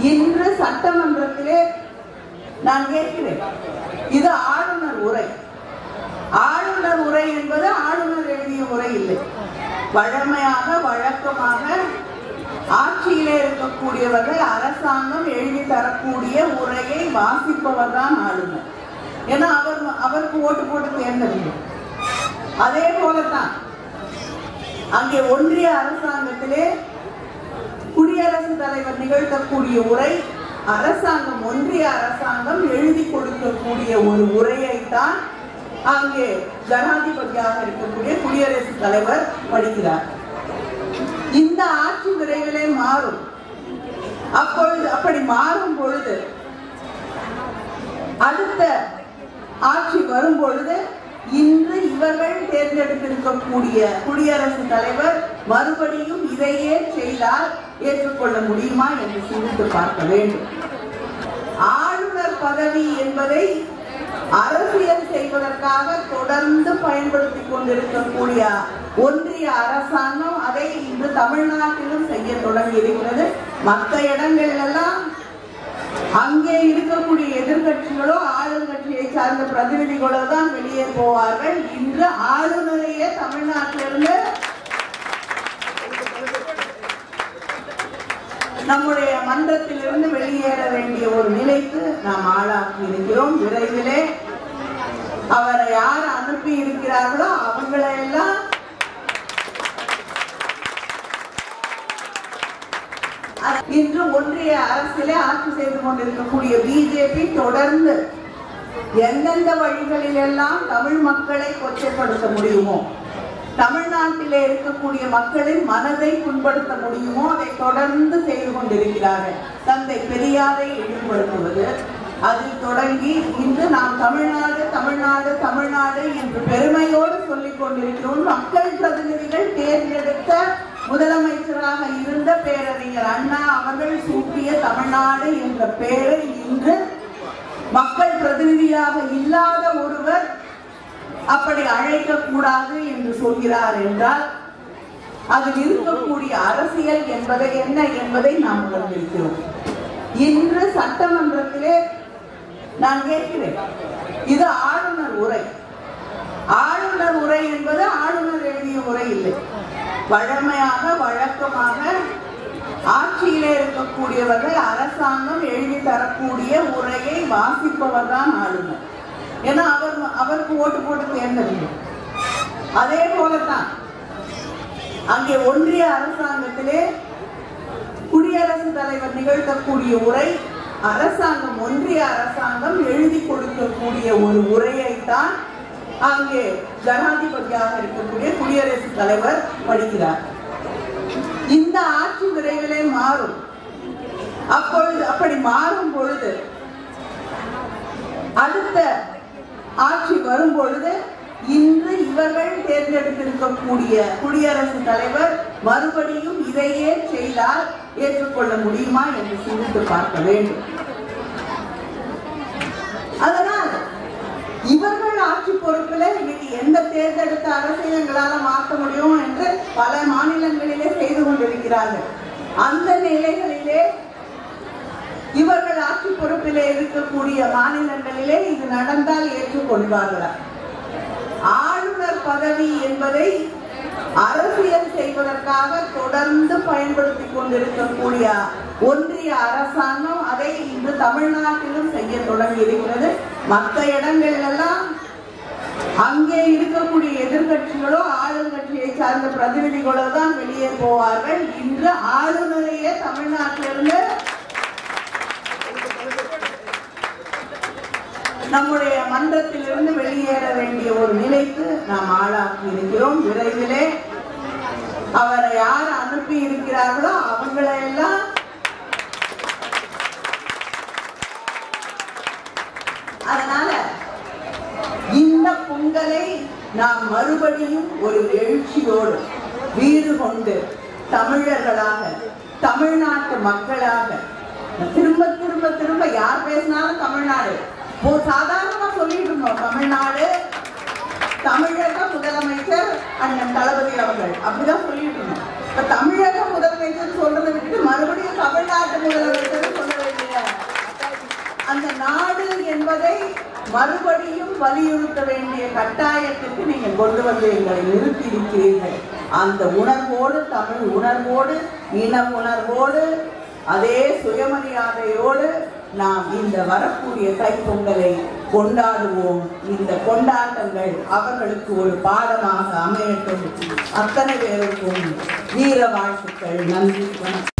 இன்று சட்டமன்றத்திலே நான் கேட்கிறேன் இது ஆளுநர் உரை ஆளுநர் உரை என்பது ஆளுநர் எழுதிய உரை இல்லை வழமையாக வழக்கமாக ஆட்சியிலே இருக்கக்கூடியவர்கள் அரசாங்கம் எழுதி தரக்கூடிய உரையை வாசிப்பவர் தான் ஆளுநர் ஏன்னா அவர் அவருக்கு ஓட்டு போட்டு தேர்ந்தெடுக்கும் அதே போலத்தான் அங்கே ஒன்றிய அரசாங்கத்திலே குடியரசுத் தலைவர் நிகழ்த்தக்கூடிய உரை அரசாங்கம் ஒன்றிய அரசாங்கம் எழுதி கொடுக்கக்கூடிய ஒரு உரையைத்தான் அங்கே ஜனாதிபதியாக இருக்கக்கூடிய குடியரசுத் தலைவர் படிக்கிறார் இந்த ஆட்சி விரைவிலே மாறும் அப்பொழுது அப்படி மாறும் பொழுது அடுத்த ஆட்சி வரும் பொழுது இன்று இவர்கள் தேர்ந்தெடுத்திருக்கக்கூடிய குடியரசுத் தலைவர் மறுபடியும் இதையே செய்தால் ஏற்றுக்கொள்ள முடியுமா என்று சிந்தித்து பார்க்க வேண்டும் ஆளுநர் பதவி என்பதை அரசியல் செய்வதற்காக தொடர்ந்து பயன்படுத்திக் கொண்டிருக்கக்கூடிய ஒன்றிய அரசாங்கம் அதை இன்று தமிழ்நாட்டிலும் செய்ய தொடங்கி இருக்கிறது மற்ற இடங்கள்லாம் அங்கே இருக்கக்கூடிய எதிர்கட்சிகளோ ஆளுங்கட்சியை சார்ந்த பிரதிநிதிகளோ தான் வெளியே போவார்கள் இன்று ஆளுநரையே தமிழ்நாட்டிலிருந்து நம்முடைய மன்றத்திலிருந்து வெளியேற வேண்டிய ஒரு நிலைக்கு நாம் ஆளாக்கி இருக்கிறோம் விரைவிலே அவரை யார் அனுப்பி இருக்கிறார்களோ அவங்களை எல்லாம் இன்று ஒன்றிய அரசிலே ஆட்சி செய்து கொண்டிருக்கக்கூடிய பிஜேபி தொடர்ந்து எந்தெந்த வழிகளில் எல்லாம் தமிழ் மக்களை கொச்சைப்படுத்த முடியுமோ தமிழ்நாட்டிலே இருக்கக்கூடிய மக்களின் மனதை புண்படுத்த முடியுமோ அதை தொடர்ந்து செய்து கொண்டிருக்கிறார்கள் தந்தை பெரியாரை இழிவுபடுத்துவது அதில் தொடங்கி இன்று நாம் தமிழ்நாடு தமிழ்நாடு தமிழ்நாடு என்று பெருமையோடு சொல்லிக் கொண்டிருக்கிறோம் மக்கள் பிரதிநிதிகள் தேர்ந்தெடுத்த முதலமைச்சராக இருந்த பேரறிஞர் அண்ணா அவர்கள் சூட்டிய தமிழ்நாடு என்ற பெயரை இன்று மக்கள் பிரதிநிதியாக இல்லாத ஒருவர் அப்படி அழைக்க கூடாது என்று சொல்கிறார் என்றால் அதில் இருக்கக்கூடிய அரசியல் என்பதை என்ன என்பதை நாம் உணர்ந்திருக்கிறோம் இன்று சட்டமன்றத்திலே நான் கேட்கிறேன் இது ஆளுநர் உரை ஆளுநர் உரை என்பது ஆளுநர் எழுதிய உரை இல்லை வழமையாக வழக்கமாக ஆட்சியிலே இருக்கக்கூடியவர்கள் அரசாங்கம் எழுதி தரக்கூடிய உரையை வாசிப்பவர் தான் ஆளுநர் ஏன்னா அவர் அவருக்கு ஓட்டு போட்டு தேர்ந்தெடுக்கும் அதே போலத்தான் அங்கே ஒன்றிய அரசாங்கத்திலே குடியரசுத் தலைவர் நிகழ்த்தக்கூடிய உரை அரசாங்கம் ஒன்றிய அரசாங்கம் எழுதி கொடுக்கக்கூடிய ஒரு உரையைத்தான் அங்கே ஜனாதிபதியாக இருக்கக்கூடிய குடியரசுத் தலைவர் படிக்கிறார் இந்த ஆட்சி விரைவிலே மாறும் அப்பொழுது அப்படி மாறும் பொழுது அடுத்த ஆட்சி வரும் பொழுது இன்று இவர்கள் தேர்ந்தெடுத்திருக்கக்கூடிய குடியரசுத் தலைவர் மறுபடியும் இதையே செய்தால் ஏற்றுக்கொள்ள முடியுமா என்று சிந்தித்து பார்க்க வேண்டும் அதனால் இவர்கள் ஆட்சி பொறுப்புல இன்னைக்கு எந்த தேர்ந்தெடுத்த அரசையும் எங்களால மாற்ற முடியும் என்று பல மாநிலங்களிலே செய்து கொண்டிருக்கிறார்கள் அந்த நிலைகளிலே இவர்கள் ஆட்சி பொறுப்பிலே இருக்கக்கூடிய மாநிலங்களிலே இது நடந்தால் ஏற்றுக்கொள்வார்களா ஆளுநர் பதவி என்பதை அரசியல் செய்வதற்காக தொடர்ந்து பயன்படுத்திக் கொண்டிருக்கக்கூடிய ஒன்றிய அரசாங்கம் அதை இன்று தமிழ்நாட்டிலும் செய்ய தொடங்கி இருக்கிறது மற்ற இடங்கள்லாம் அங்கே இருக்கக்கூடிய எதிர்கட்சிகளோ ஆளுங்கட்சியை சார்ந்த பிரதிநிதிகளோ தான் வெளியே போவார்கள் இன்று ஆளுநரையே தமிழ்நாட்டிலிருந்து நம்முடைய மன்றத்திலிருந்து வெளியேற வேண்டிய ஒரு நிலைக்கு நாம் ஆளாக்கி இருக்கிறோம் விரைவிலே அவரை யார் அனுப்பி இருக்கிறார்களோ அவங்களை எல்லாம் அதனால இந்த பொங்கலை நாம் மறுபடியும் ஒரு எழுச்சியோடு வீறு கொண்டு தமிழர்களாக தமிழ்நாட்டு மக்களாக திரும்ப திரும்ப திரும்ப யார் பேசினாலும் தமிழ்நாடு இப்போ சாதாரணமா சொல்லிட்டு இருந்தோம் தமிழ்நாடு தமிழக முதலமைச்சர் அண்ணன் தளபதி அவர்கள் அப்படிதான் சொல்லிட்டு இருந்தோம் இப்ப தமிழக முதலமைச்சர் சொல்றதை விட்டுட்டு மறுபடியும் தமிழ்நாட்டு முதலமைச்சர் சொல்ல என்பதை மறுபடியும் வலியுறுத்த வேண்டிய கட்டாயத்துக்கு நீங்க கொண்டு வந்து எங்களை நிறுத்தி இருக்கிறீர்கள் அந்த உணர்வோடு தமிழ் உணர்வோடு இன உணர்வோடு அதே சுயமரியாதையோடு நாம் இந்த வரக்கூடிய தைப்பொங்கலை கொண்டாடுவோம் இந்த கொண்டாட்டங்கள் அவர்களுக்கு ஒரு பாடமாக அமையட்டும் அத்தனை பேருக்கும் வீர வாழ்த்துக்கள் நன்றி வணக்கம்